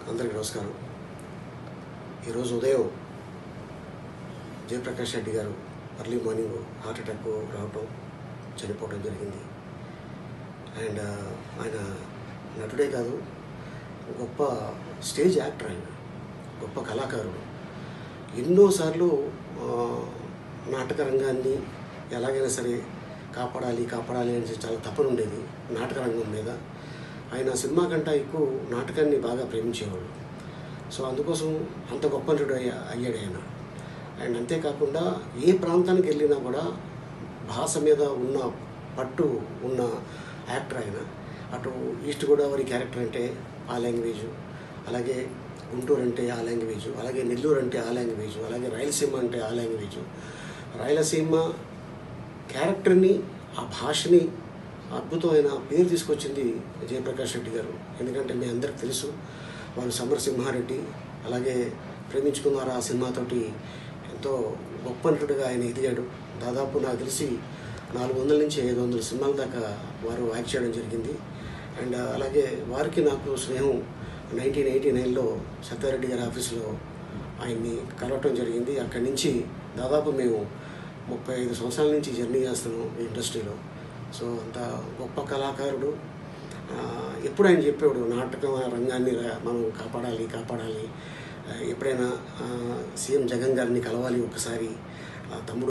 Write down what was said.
అందరికీ నమస్కారం ఈరోజు ఉదయం జయప్రకాష్ రెడ్డి గారు ఎర్లీ మార్నింగ్ హార్ట్ అటాక్ రావటం చనిపోవడం జరిగింది అండ్ ఆయన నటుడే కాదు గొప్ప స్టేజ్ యాక్టర్ ఆయన గొప్ప కళాకారుడు ఎన్నోసార్లు ఆ, నాటక రంగాన్ని ఎలాగైనా సరే కాపాడాలి కాపాడాలి అని చాలా తపన ఉండేది నాటక రంగం మీద ఆయన సినిమా కంటే ఎక్కువ నాటకాన్ని బాగా ప్రేమించేవాడు సో అందుకోసం అంత గొప్ప నటుడు అయ్యా అయ్యాడు ఆయన అండ్ అంతేకాకుండా ఏ ప్రాంతానికి వెళ్ళినా కూడా భాష మీద ఉన్న పట్టు ఉన్న యాక్టర్ ఆయన అటు ఈస్ట్ గోదావరి క్యారెక్టర్ అంటే ఆ లాంగ్వేజ్ అలాగే గుంటూరు అంటే ఆ లాంగ్వేజ్ అలాగే నెల్లూరు అంటే ఆ లాంగ్వేజ్ అలాగే రాయలసీమ అంటే ఆ లాంగ్వేజ్ రాయలసీమ క్యారెక్టర్ని ఆ భాషని అద్భుతమైన పేరు తీసుకొచ్చింది జయప్రకాష్ రెడ్డి గారు ఎందుకంటే మీ అందరికి తెలుసు వారు సమరసింహారెడ్డి అలాగే ప్రేమించుకున్నారు ఆ సినిమాతోటి ఎంతో గొప్ప నటుడుగా ఆయన ఎదిగాడు దాదాపు నాకు తెలిసి నాలుగు వందల నుంచి ఐదు వందల సినిమాల దాకా వారు యాక్ట్ చేయడం జరిగింది అండ్ అలాగే వారికి నాకు స్నేహం నైన్టీన్ ఎయిటీ నైన్లో సత్యారెడ్డి గారి ఆఫీస్లో ఆయన్ని కలవటం జరిగింది అక్కడి నుంచి దాదాపు మేము ముప్పై ఐదు సంవత్సరాల నుంచి జర్నీ చేస్తున్నాం ఈ ఇండస్ట్రీలో సో అంత గొప్ప కళాకారుడు ఆ, ఎప్పుడు ఆయన చెప్పేవాడు నాటక రంగాన్ని రా- మనం కాపాడాలి కాపాడాలి ఆ, ఎప్పుడైనా ఆ, సీఎం జగన్ గారిని కలవాలి ఒకసారి ఆ, తమ్ముడు